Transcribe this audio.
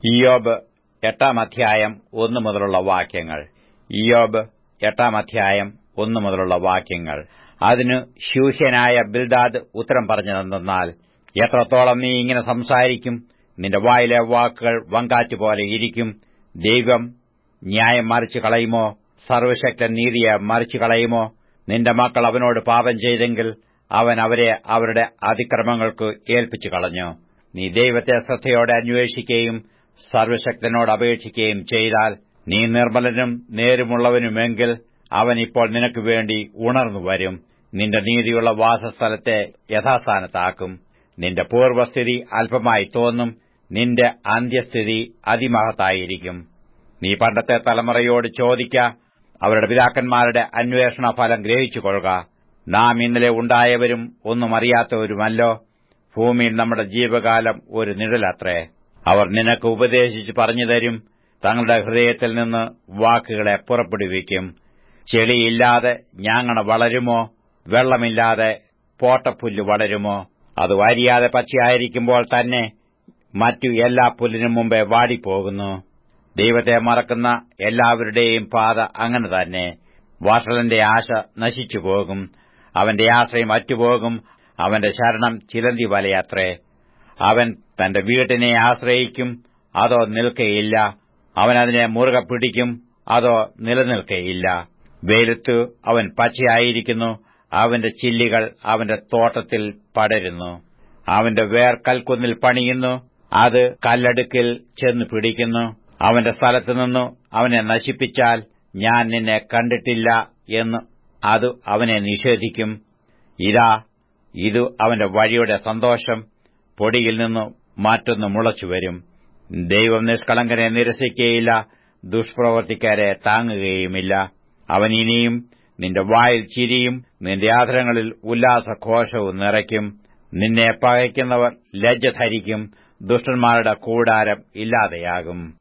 ഇയോബ് എട്ടാം അധ്യായം ഒന്നു മുതലുള്ള വാക്യങ്ങൾ ഇയോബ് എട്ടാം അധ്യായം ഒന്നു മുതലുള്ള വാക്യങ്ങൾ അതിന് ശൂഹ്യനായ ബിൽദാദ് ഉത്തരം പറഞ്ഞതെന്നാൽ എത്രത്തോളം നീ ഇങ്ങനെ സംസാരിക്കും നിന്റെ വായിലെ വാക്കുകൾ വങ്കാറ്റുപോലെ ഇരിക്കും ദൈവം ന്യായം മറിച്ചു കളയുമോ സർവശക്തൻ നീതിയെ മറിച്ചു കളയുമോ നിന്റെ മക്കൾ അവനോട് പാപം ചെയ്തെങ്കിൽ അവൻ അവരെ അവരുടെ അതിക്രമങ്ങൾക്ക് ഏൽപ്പിച്ചു കളഞ്ഞു നീ ദൈവത്തെ ശ്രദ്ധയോടെ അന്വേഷിക്കുകയും സർവശക്തനോട് അപേക്ഷിക്കുകയും ചെയ്താൽ നീ നിർമ്മലനും നേരുമുള്ളവനുമെങ്കിൽ അവൻ ഇപ്പോൾ നിനക്ക് വേണ്ടി ഉണർന്നു വരും നിന്റെ നീതിയുള്ള വാസസ്ഥലത്തെ യഥാസ്ഥാനത്താക്കും നിന്റെ പൂർവ്വസ്ഥിതി അല്പമായി തോന്നും നിന്റെ അന്ത്യസ്ഥിതി അതിമഹത്തായിരിക്കും നീ പണ്ടത്തെ തലമുറയോട് ചോദിക്ക അവരുടെ പിതാക്കന്മാരുടെ അന്വേഷണ ഫലം ഗ്രഹിച്ചുകൊള്ളുക നാം ഇന്നലെ ഉണ്ടായവരും ഒന്നും അറിയാത്തവരുമല്ലോ ഭൂമിയിൽ നമ്മുടെ ജീവകാലം ഒരു നിഴലത്രേ അവർ നിനക്ക് ഉപദേശിച്ച് പറഞ്ഞു തരും തങ്ങളുടെ ഹൃദയത്തിൽ നിന്ന് വാക്കുകളെ പുറപ്പെടുവിക്കും ചെളിയില്ലാതെ ഞാങ്ങണ വളരുമോ വെള്ളമില്ലാതെ പോട്ടപ്പുല്ല് വളരുമോ അത് വാരിയാതെ പച്ചയായിരിക്കുമ്പോൾ തന്നെ മറ്റു എല്ലാ പുല്ലിനും മുമ്പേ വാടിപ്പോകുന്നു ദൈവത്തെ മറക്കുന്ന എല്ലാവരുടെയും പാത അങ്ങനെ തന്നെ വാഷലന്റെ ആശ നശിച്ചുപോകും അവന്റെ ആശ്രയം അറ്റുപോകും അവന്റെ ശരണം ചിലന്തി വലയാത്രേ അവൻ തന്റെ വീട്ടിനെ ആശ്രയിക്കും അതോ നിൽക്കയില്ല അവൻ അതിനെ മുറുകെ പിടിക്കും അതോ നിലനിൽക്കയില്ല വെയിലത്തു അവൻ പച്ചയായിരിക്കുന്നു അവന്റെ ചില്ലികൾ അവന്റെ തോട്ടത്തിൽ പടരുന്നു അവന്റെ വേർ കൽക്കുന്നിൽ പണിയുന്നു അത് കല്ലടുക്കിൽ ചെന്ന് പിടിക്കുന്നു അവന്റെ സ്ഥലത്തുനിന്നു അവനെ നശിപ്പിച്ചാൽ ഞാൻ നിന്നെ കണ്ടിട്ടില്ല എന്ന് അത് അവനെ നിഷേധിക്കും ഇതാ ഇത് അവന്റെ വഴിയുടെ സന്തോഷം പൊടിയിൽ നിന്ന് മറ്റൊന്ന് മുളച്ചുവരും ദൈവം നിഷ്കളങ്കനെ നിരസിക്കുകയില്ല ദുഷ്പ്രവർത്തിക്കാരെ താങ്ങുകയുമില്ല അവൻ ഇനിയും നിന്റെ വായിൽ ചിരിയും നിന്റെ ആദരങ്ങളിൽ ഉല്ലാസഘോഷവും നിറയ്ക്കും നിന്നെ പകയ്ക്കുന്നവർ ലജ്ജ ധരിക്കും ദുഷ്ടന്മാരുടെ കൂടാരം ഇല്ലാതെയാകും